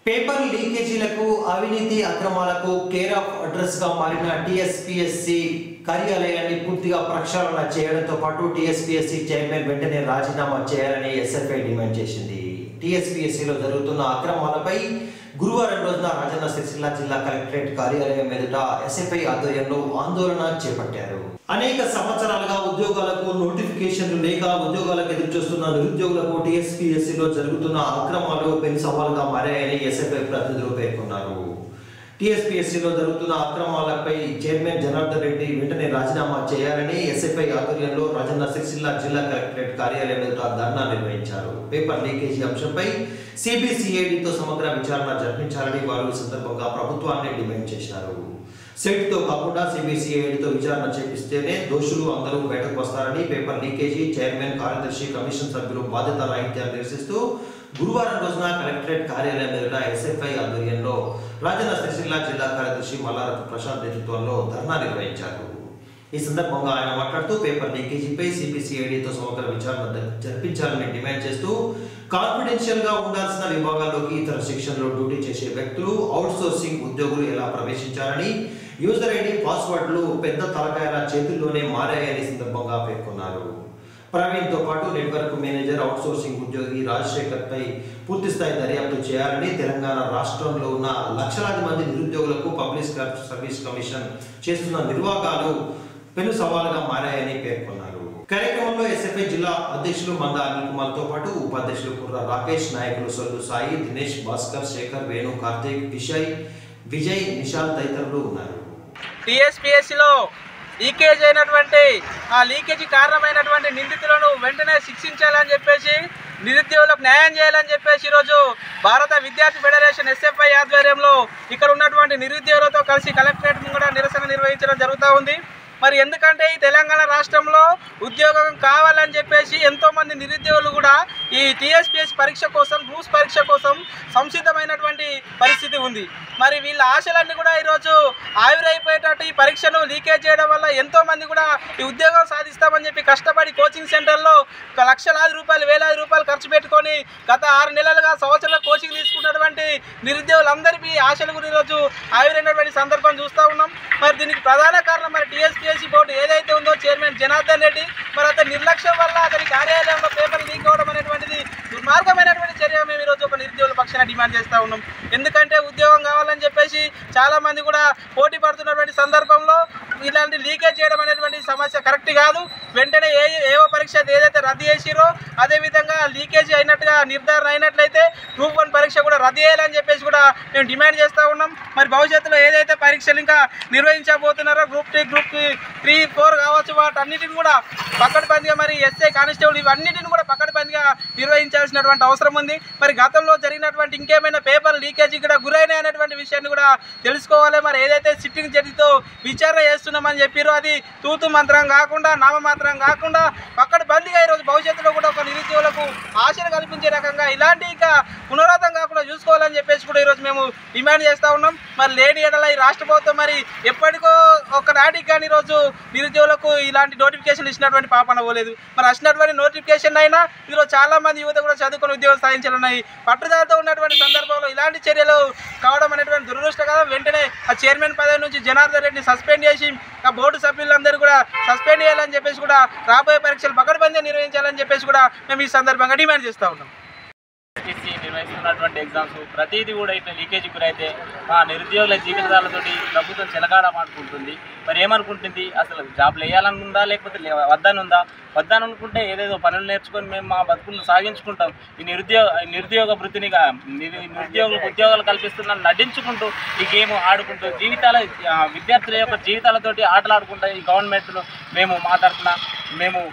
paper లీకేజీలకు అవినీతి అక్రమాలకు care of address గా మారిన టిఎస్పిఎస్సి కార్యాలయాన్ని పూర్తిగా ప్రక్షాళన చేయడంతో పాటు టిఎస్పిఎస్సి చైర్మన్ వెంటనే రాజీనామా చేయాలని ఎస్ఎఫ్ఐ డిమాండ్ చేసింది టిఎస్పిఎస్సిలో జరుగుతున్న అక్రమాలపై గురువారం రోజున రాజన్న సిరిసిల్ల జిల్లా కలెక్టరేట్ కార్యాలయం ఎదుట ఎస్ఎఫ్ఐ ఆధ్వర్యంలో ఆందోళన చేపట్టారు అనేక సంవత్సరాలుగా ఉద్యోగాలకు నోటిఫికేషన్లు లేక ఉద్యోగాలకు ఎదురు చూస్తున్న నిరుద్యోగులకు టీఎస్పీఎస్సీలో జరుగుతున్న అక్రమాలు పెను సవాలుగా మారాయని ఎస్ఎఫ్ఐ ప్రతినిధులు పేర్కొన్నారు టీఎస్పీఎస్సీలో జరుగుతున్న అక్రమాలపై చైర్మన్ జనార్దన్ రెడ్డి వెంటనే రాజీనామా చేయాలని ఎస్ఎఫ్ఐ ఆధ్వర్యంలో రాజన్న సిరిసిల్ల జిల్లా కలెక్టరేట్ కార్యాలయం ఎదుట ధర్నా నిర్వహించారు పేపర్ లీకేజీ అంశంపై సిబిసిఐడితో సమగ్ర విచారణ జరిపించాలని వారు ఈ సందర్భంగా ప్రభుత్వాన్ని డిమాండ్ చేశారు సెట్తో కాకుండా సిబిసిఐడితో విచారణ చేపిస్తేనే దోషులు అందరూ బయటకు వస్తారని పేపర్ లీకేజీ చైర్మన్ కార్యదర్శి కమిషన్ సభ్యులు బాధ్యత రాహిత్యాన్ని నిరసిస్తూ గురువారం రోజున కలెక్టరేట్ కార్యాలయం ఎదుట ఎస్ఎఫ్ఐ ఆధ్వర్యంలో రాజన్న సిరిసిల్ల జిల్లా కార్యదర్శి మల్లారపు ప్రశాంత్ నేతృత్వంలో ధర్నా నిర్వహించారు ఈ సందర్భంగా ఆయన మాట్లాడుతూ పేపర్ లీకేజీపై సిబిసిఐడితో సమగ్ర విచారణ జ- జరిపించాలని డిమాండ్ చేస్తూ కాన్ఫిడెన్షియల్ గా ఉండాల్సిన విభాగాల్లోకి ఇతర సెక్షన్లో డ్యూటీ చేసే వ్యక్తులు అవుట్ సోర్సింగ్ ఉద్యోగులు ఎలా ప్రవేశించారని యూజర్ ఐడి పాస్వర్డ్లు పెద్ద తలకాయల చేతుల్లోనే మారాయని సందర్భంగా పేర్కొన్నారు ప్రవీణ్ తో పాటు నెట్వర్క్ మేనేజర్ అవుట్ సోర్సింగ్ ఉద్యోగి రాజశేఖర్ పై పూర్తి స్థాయి దర్యాప్తు చేయాలని తెలంగాణ రాష్ట్రంలో ఉన్న లక్షలాది మంది నిరుద్యోగులకు పబ్లిక్ సర్వీస్ కమిషన్ చేస్తున్న నిర్వాహాలు పెను సవాలుగా మారాయని పేర్కొన్నారు కార్యక్రమంలో ఎస్ఎఫ్ఐ జిల్లా అధ్యక్షులు మంద అనిల్ కుమార్ తో పాటు ఉపాధ్యక్షులు కుర్ర రాకేష్ నాయకులు సొల్లు సాయి దినేష్ భాస్కర్ శేఖర్ వేణు కార్తీక్ విజయ్ విజయ్ నిషాల్ తదితరులు ఉన్నారు టీఎస్పీఎస్సీలో లీకేజ్ అయినటువంటి ఆ లీకేజీ కారణమైనటువంటి నిందితులను వెంటనే శిక్షించాలని చెప్పేసి నిరుద్యోగులకు న్యాయం చేయాలని చెప్పేసి ఈరోజు భారత విద్యార్థి ఫెడరేషన్ ఎస్ఎఫ్ఐ ఆధ్వర్యంలో ఇక్కడ ఉన్నటువంటి నిరుద్యోగులతో కలిసి కలెక్టరేట్ ముంగడ నిరసన నిర్వహించడం జరుగుతూ ఉంది మరి ఎందుకంటే ఈ తెలంగాణ రాష్ట్రంలో ఉద్యోగం కావాలని చెప్పేసి ఎంతో మంది నిరుద్యోగులు కూడా ఈ టీఎస్పీఎస్ పరీక్ష కోసం గ్రూప్స్ పరీక్ష కోసం సంసిద్ధమైనటువంటి పరిస్థితి ఉంది మరి వీళ్ళ ఆశలన్నీ కూడా ఈరోజు ఆవిరైపోయేటట్టు ఈ పరీక్షను లీకేజ్ చేయడం వల్ల ఎంతో మంది కూడా ఈ ఉద్యోగం సాధిస్తామని చెప్పి కష్టపడి కోచింగ్ సెంటర్లో ఒక లక్షలాది రూపాయలు వేలాది రూపాయలు ఖర్చు పెట్టుకొని గత ఆరు నెలలుగా సంవత్సరాల కోచింగ్ తీసుకున్నటువంటి నిరుద్యోగులందరికీ ఆశలు కూడా ఈరోజు ఆవిరైనటువంటి సందర్భం చూస్తూ ఉన్నాం మరి దీనికి ప్రధాన కారణం మరి టీఎస్పీఎస్సీ బోర్డు ఏదైతే ఉందో చైర్మన్ జనార్దన్ రెడ్డి మరి అతని నిర్లక్ష్యం వల్ల అతని కార్యాలయంలో పేపర్ లీక్ అవ్వడం అనేటువంటిది దుర్మార్గమైనటువంటి చర్య మేము ఈరోజు ఒక నిరుద్యోగుల పక్షాన డిమాండ్ చేస్తూ ఉన్నాం ఎందుకంటే ఉద్యోగం కావాలని చెప్పేసి చాలా మంది కూడా పోటీ పడుతున్నటువంటి సందర్భంలో ఇలాంటి లీకేజ్ చేయడం అనేటువంటి సమస్య కరెక్ట్ కాదు వెంటనే ఏ ఏవో పరీక్ష ఏదైతే రద్దు చేసిరో అదేవిధంగా లీకేజ్ అయినట్టుగా నిర్ధారణ అయినట్లయితే గ్రూప్ వన్ పరీక్ష కూడా రద్దు చేయాలని చెప్పేసి కూడా మేము డిమాండ్ చేస్తూ ఉన్నాం మరి భవిష్యత్తులో ఏదైతే పరీక్షలు ఇంకా నిర్వహించబోతున్నారో group two group three four కావచ్చు వాటన్నిటిని కూడా పక్కడబందిగా మరి ఎస్ఐ కానిస్టేబుల్ ఇవన్నిటిని కూడా పక్కడబందిగా నిర్వహించాల్సినటువంటి అవసరం ఉంది మరి గతంలో జరిగినటువంటి ఇంకేమైనా పేపర్ లీకేజీ కూడా గురైన అనేటువంటి విషయాన్ని కూడా తెలుసుకోవాలి మరి ఏదైతే సిట్టింగ్ జడ్జితో విచారణ చేస్తున్నామని చెప్పారో అది తూతు మంత్రం కాకుండా నామమాత్రం కాకుండా పక్కడ బందీగా ఈరోజు భవిష్యత్తులో కూడా ఒక నిరుద్యోగులకు ఆశను కల్పించే రకంగా ఇలాంటి ఇంకా పునరావృతం కాకుండా చూసుకోవాలని చెప్పేసి కూడా ఈరోజు మేము డిమాండ్ చేస్తూ ఉన్నాం మరి లేని ఎడల ఈ రాష్ట్ర ప్రభుత్వం మరి ఎప్పటికో ఒక నాటికి కానీ ఈరోజు నిరుద్యోగులకు ఇలాంటి నోటిఫికేషన్ ఇచ్చినటువంటి పాపన పోలేదు మరి వచ్చినటువంటి నోటిఫికేషన్ అయినా ఇందులో చాలా మంది యువత కూడా చదువుకుని ఉద్యోగం సాధించాలన్నాయి పట్టుదలతో ఉన్నటువంటి సందర్భంలో ఇలాంటి చర్యలు కావడం అనేటువంటి దురదృష్టకరం వెంటనే ఆ చైర్మన్ పదవి నుంచి జనార్దన్ రెడ్డిని సస్పెండ్ చేసి ఆ బోర్డు సభ్యులందరూ కూడా సస్పెండ్ చేయాలని చెప్పేసి కూడా రాబోయే పరీక్షలు పకడ్బందీ నిర్వహించాలని చెప్పేసి కూడా మేము ఈ సందర్భంగా డిమాండ్ చేస్తూ ఉన్నాం ఎస్ఎస్సి నిర్వహిస్తున్నటువంటి ఎగ్జామ్స్ ప్రతిదీ కూడా ఇట్లా లీకేజ్ గురైతే ఆ నిరుద్యోగుల జీవితాలతోటి ప్రభుత్వం చెలగాడమాడుకుంటుంది మరి ఏమనుకుంటుంది అసలు జాబ్లు వేయాలనుకుందా లేకపోతే లే- వద్దనుందా వద్దనుకుంటే ఏదేదో పనులు నేర్చుకొని మేము మా బతుకులను సాగించుకుంటాం ఈ నిరుద్యోగ ఈ నిరుద్యోగ వృత్తినిగా నిరు- నిరుద్యోగులకు ఉద్యోగాలు కల్పిస్తున్న నటించుకుంటూ ఈ గేమ్ ఆడుకుంటూ జీవితాల ఆ, విద్యార్థుల యొక్క జీవితాలతోటి ఆటలాడుకుంటూ ఈ గవర్నమెంట్ను మేము మా తరఫున మేము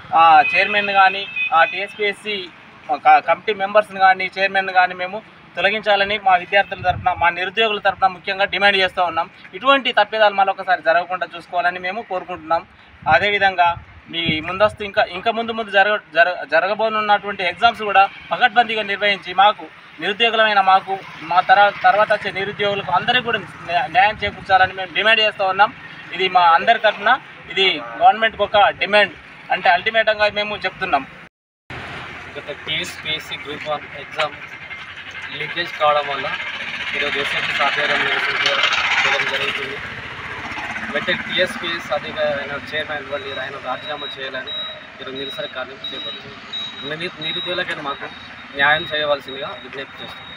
చైర్మన్ కానీ టీఎస్పీఎస్సి కమిటీ మెంబర్స్ని కానీ చైర్మన్ కానీ మేము తొలగించాలని మా విద్యార్థుల తరఫున మా నిరుద్యోగుల తరఫున ముఖ్యంగా డిమాండ్ చేస్తూ ఉన్నాం ఇటువంటి తప్పిదాలు మరొకసారి జరగకుండా చూసుకోవాలని మేము కోరుకుంటున్నాం అదేవిధంగా మీ ముందస్తు ఇంకా ఇంకా ముందు ముందు జరగ జర జరగబోనున్నటువంటి ఎగ్జామ్స్ కూడా పకడ్బందీగా నిర్వహించి మాకు నిరుద్యోగులమైన మాకు మా తర తర్వాత వచ్చే నిరుద్యోగులకు అందరికీ కూడా న్యా- న్యాయం చేకూర్చాలని మేము డిమాండ్ చేస్తూ ఉన్నాం ఇది మా అందరి తరఫున ఇది గవర్నమెంట్కి ఒక డిమాండ్ అంటే అల్టిమేటంగా మేము చెప్తున్నాం గత TSPSC group one exam leakage కావడం వల్ల ఈరోజు ఎస్ఎస్సి సాఫ్ట్వేర్ చేయడం జరుగుతుంది వెంటనే టీఎస్పీఎస్ అధికారి చైర్మన్ వాళ్ళు ఆయన రాజీనామా చేయాలని ఈరోజు నిరసన కార్యం చేపడుతుంది నిరు నిరుద్యోగులకైనా మాకు న్యాయం చేయవలసిందిగా విజ్ఞప్తి చేస్తున్నాం